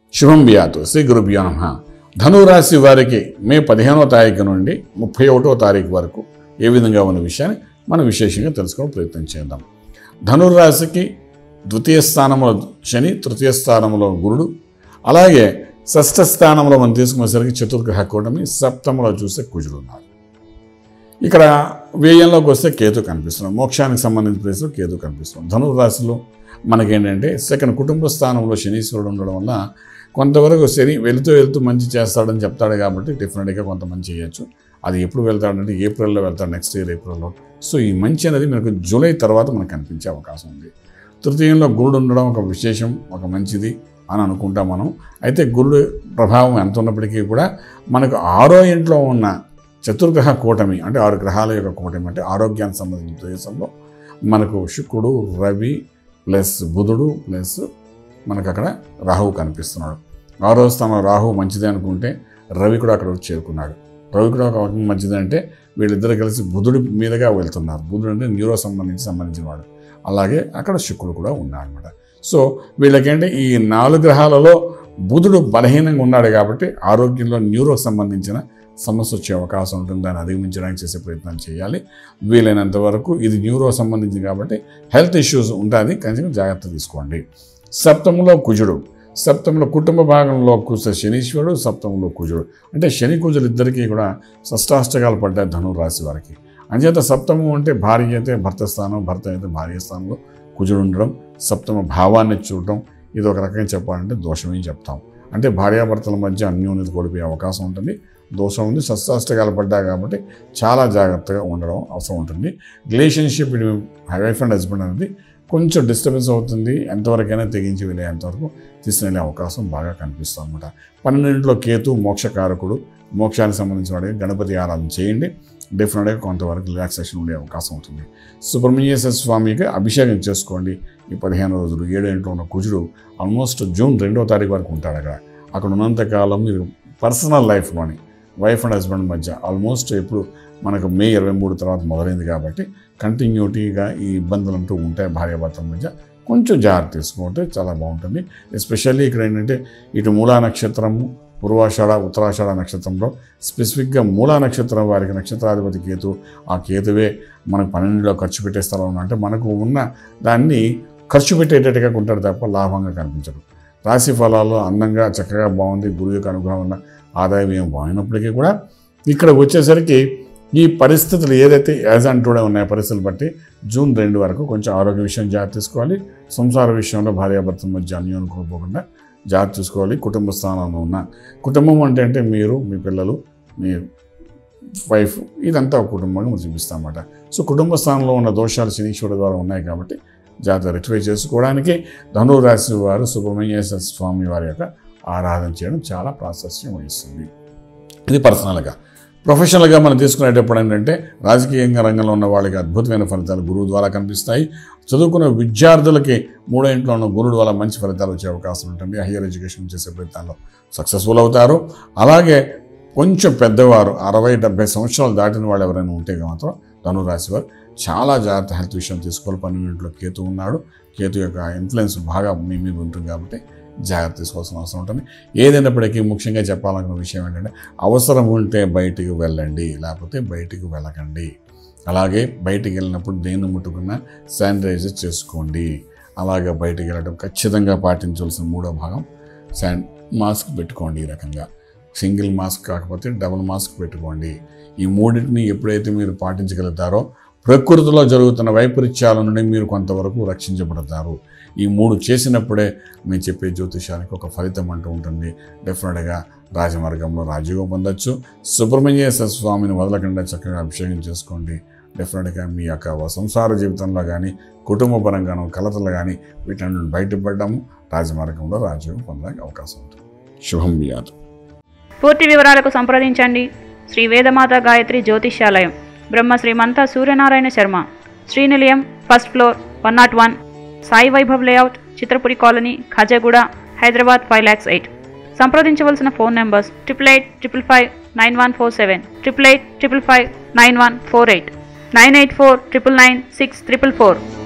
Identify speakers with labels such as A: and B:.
A: శుభం బియాతు శ్రీ గురుభ్యో నమ ధనురాశి వారికి మే పదిహేనవ తారీఖు నుండి ముప్పై ఒకటో తారీఖు వరకు ఏ విధంగా ఉన్న విషయాన్ని మనం విశేషంగా తెలుసుకోవడం ప్రయత్నం చేద్దాం ధనుర్రాశికి ద్వితీయ స్థానంలో శని తృతీయ స్థానంలో గురుడు అలాగే షష్ఠ స్థానంలో మనం తీసుకునేసరికి చతుర్గ్రహ కూటమి సప్తమంలో చూస్తే కుజుడు ఉన్నారు ఇక్కడ వ్యయంలోకి వస్తే కేతు కనిపిస్తున్నాం మోక్షానికి సంబంధించిన ప్లేస్లో కేతు కనిపిస్తున్నాం ధనుర్రాశిలో మనకేంటంటే సెకండ్ కుటుంబ స్థానంలో శనీశ్వరుడు ఉండడం వల్ల కొంతవరకు శని వెళుతూ వెళ్తూ మంచి చేస్తాడని చెప్తాడు కాబట్టి డెఫినెట్గా కొంత మంచి చేయొచ్చు అది ఎప్పుడు వెళ్తాడంటే ఏప్రిల్లో వెళ్తాడు నెక్స్ట్ ఇయర్ ఏప్రిల్లో సో ఈ మంచి అనేది మనకు జూలై తర్వాత మనకు కనిపించే అవకాశం ఉంది తృతీయంలో గురుడు ఉండడం ఒక విశేషం ఒక మంచిది అని అనుకుంటాం మనం అయితే గురుడు ప్రభావం ఎంత ఉన్నప్పటికీ కూడా మనకు ఆరో ఇంట్లో ఉన్న చతుర్గ్రహ కూటమి అంటే ఆరు గ్రహాల యొక్క కూటమి అంటే ఆరోగ్యానికి సంబంధించిన దేశంలో మనకు శుక్రుడు రవి ప్లస్ బుధుడు ప్లస్ మనకు అక్కడ రాహువు కనిపిస్తున్నాడు ఆరో స్థానంలో రాహువు మంచిది అనుకుంటే రవి కూడా అక్కడ వచ్చి చేరుకున్నాడు రవి కూడా ఒక రకంగా మంచిది అంటే వీళ్ళిద్దరు కలిసి బుధుడి మీదుగా వెళ్తున్నారు బుధుడు అంటే న్యూరో సంబంధించి సంబంధించిన వాడు అలాగే అక్కడ శుక్రుడు కూడా ఉన్నాడు అనమాట సో వీళ్ళకేంటే ఈ నాలుగు గ్రహాలలో బుధుడు బలహీనంగా ఉన్నాడు కాబట్టి ఆరోగ్యంలో న్యూరోకి సంబంధించిన సమస్య వచ్చే అవకాశం ఉంటుంది దాన్ని అధిగమించడానికి చేసే ప్రయత్నం చేయాలి వీలైనంత వరకు ఇది న్యూరో సంబంధించింది కాబట్టి హెల్త్ ఇష్యూస్ ఉంటుంది కొంచెం జాగ్రత్త తీసుకోండి సప్తములో కుజుడు సప్తంలో కుటుంబ భాగంలో కూర్చే శనీశ్వరుడు సప్తంలో కుజుడు అంటే శని కుజులు ఇద్దరికీ కూడా షష్టాష్టకాలు పడ్డాయి ధనువు రాశి వారికి అంచేత సప్తము అంటే భార్య అయితే భర్త స్థానం భర్త అయితే భార్య స్థానంలో కుజుడు ఉండడం సప్తమ భావాన్ని చూడటం ఇది ఒక రకంగా చెప్పాలంటే దోషమే చెప్తాం అంటే భార్యాభర్తల మధ్య అన్యోన్యత కోల్పోయే అవకాశం ఉంటుంది దోషం ఉంది షష్టాష్టకాలు పడ్డా కాబట్టి చాలా జాగ్రత్తగా ఉండడం అవసరం ఉంటుంది రిలేషన్షిప్ వైఫ్ అండ్ హస్బెండ్ అనేది కొంచెం డిస్టర్బెన్స్ అవుతుంది ఎంతవరకైనా తెగించి వెళ్ళేంతవరకు తీసుకెళ్ళే అవకాశం బాగా కనిపిస్తుంది అనమాట పన్నెండింటిలో కేతు మోక్షకారకుడు మోక్షానికి సంబంధించిన వాడికి గణపతి ఆరాధన చేయండి డెఫినెట్గా కొంతవరకు రిలాక్సేషన్ ఉండే అవకాశం ఉంటుంది సుబ్రహ్మణ్యేశ్వర స్వామికి అభిషేకం చేసుకోండి ఈ పదిహేను రోజులు ఏడు ఇంట్లో ఉన్న కుజుడు ఆల్మోస్ట్ జూన్ రెండో తారీఖు వరకు ఉంటాడు అక్కడ అక్కడ ఉన్నంతకాలం మీరు పర్సనల్ లైఫ్లోని వైఫ్ అండ్ హస్బెండ్ మధ్య ఆల్మోస్ట్ ఎప్పుడు మనకు మే ఇరవై మూడు తర్వాత మొదలైంది కాబట్టి కంటిన్యూటీగా ఈ ఇబ్బందులు అంటూ ఉంటాయి భార్యాభర్తల మధ్య కొంచెం జాగ్రత్త తీసుకుంటే చాలా బాగుంటుంది ఎస్పెషల్లీ ఇక్కడ ఏంటంటే ఇటు మూలా నక్షత్రము పూర్వాషాఢ ఉత్తరాషాఢ నక్షత్రంలో స్పెసిఫిక్గా మూలా నక్షత్రం వారికి నక్షత్రాధిపతి కేతు ఆ కేతువే మనకు పన్నెండులో ఖర్చు పెట్టే స్థలం అంటే మనకు ఉన్న దాన్ని ఖర్చు పెట్టేటట్టుగా ఉంటాడు తప్ప లాభంగా కనిపించడు రాశి ఫలాలు అందంగా చక్కగా బాగుంది గురువు యొక్క అనుగ్రహం ఉన్న ఆదాయం ఏం బాగున్నప్పటికీ కూడా ఇక్కడ వచ్చేసరికి ఈ పరిస్థితులు ఏదైతే యాజ్ అంటూనే ఉన్నాయో పరిస్థితులు బట్టి జూన్ రెండు వరకు కొంచెం ఆరోగ్య విషయం జాగ్రత్త తీసుకోవాలి సంసార విషయంలో భార్యాభర్తల మధ్య అన్యోన్యం కోల్పోకుండా జాగ్రత్త చూసుకోవాలి కుటుంబ స్థానంలో ఉన్న కుటుంబం అంటే అంటే మీరు మీ పిల్లలు మీ వైఫ్ ఇదంతా ఒక కుటుంబంగా మనం చూపిస్తామన్నమాట సో కుటుంబ స్థానంలో ఉన్న దోషాలు శనీశ్వరుడు ద్వారా ఉన్నాయి కాబట్టి జాగ్రత్త రెక్టిఫై చేసుకోవడానికి ధనురాశి వారు సుబ్రహ్మణ్యేశ్వర స్వామి వారి యొక్క ఆరాధన చేయడం చాలా ప్రాశస్యం వహిస్తుంది ఇది పర్సనల్గా ప్రొఫెషనల్గా మనం తీసుకునేటప్పుడు ఏంటంటే రాజకీయంగా రంగంలో ఉన్న వాళ్ళకి అద్భుతమైన ఫలితాలు గురువు ద్వారా కనిపిస్తాయి చదువుకున్న విద్యార్థులకి మూడో ఇంట్లో ఉన్న గురుడు వల్ల మంచి ఫలితాలు వచ్చే అవకాశం ఉంటుంది హయ్యర్ ఎడ్యుకేషన్ చేసే ప్రయత్నాల్లో సక్సెస్ఫుల్ అవుతారు అలాగే కొంచెం పెద్దవారు అరవై డెబ్బై సంవత్సరాలు దాటిన వాళ్ళు ఎవరైనా ఉంటే మాత్రం ధనురాశి వారు చాలా జాగ్రత్త హెల్త్ విషయం తీసుకోవాలి పన్నెండింటిలో కేతు ఉన్నాడు కేతు యొక్క ఇన్ఫ్లుయెన్స్ బాగా మీ మీద ఉంటుంది కాబట్టి జాగ్రత్త తీసుకోవాల్సిన అవసరం ఉంటుంది ఏదైనప్పటికీ ముఖ్యంగా చెప్పాలనుకున్న విషయం ఏంటంటే అవసరం ఉంటే బయటికి వెళ్ళండి లేకపోతే బయటికి వెళ్ళకండి అలాగే బయటికి వెళ్ళినప్పుడు దేన్ని ముట్టుకున్నా శానిటైజర్ చేసుకోండి అలాగే బయటికి వెళ్ళడం ఖచ్చితంగా పాటించవలసిన మూడో భాగం శాన్ మాస్క్ పెట్టుకోండి ఈ రకంగా సింగిల్ మాస్క్ కాకపోతే డబుల్ మాస్క్ పెట్టుకోండి ఈ మూడింటిని ఎప్పుడైతే మీరు పాటించగలుగుతారో ప్రకృతిలో జరుగుతున్న వైపరీత్యాల నుండి మీరు కొంతవరకు రక్షించబడతారు ఈ మూడు చేసినప్పుడే మేము చెప్పే జ్యోతిషానికి ఒక ఫలితం అంటూ ఉంటుంది డెఫినెట్గా రాజమార్గంలో రాజయోగం పొందొచ్చు సుబ్రహ్మణ్యేశ్వర స్వామిని వదలకుండా చక్కగా అభిషేకం చేసుకోండి డెఫినెట్గా మీ యొక్క సంసార జీవితంలో కానీ కుటుంబ పరంగాను కలతలు కానీ వీటి నుండి బయటపడ్డాము రాజమార్గంలో రాజయోగం పొందడానికి అవకాశం ఉంటుంది శుభం వ్యాధు
B: పూర్తి వివరాలకు సంప్రదించండి Shri Vedamata Gayatri Jyotishyalayam Brahma Srimantha Suryanarayana Sharma Srinilayam first floor one nought one Sai Vaibhav layout Chitrapuri colony Khajaguda Hyderabad five lakhs eight సంప్రదించవలసిన phone numbers triple eight triple five nine one four seven triple eight triple five nine one four eight nine eight four triple nine six triple four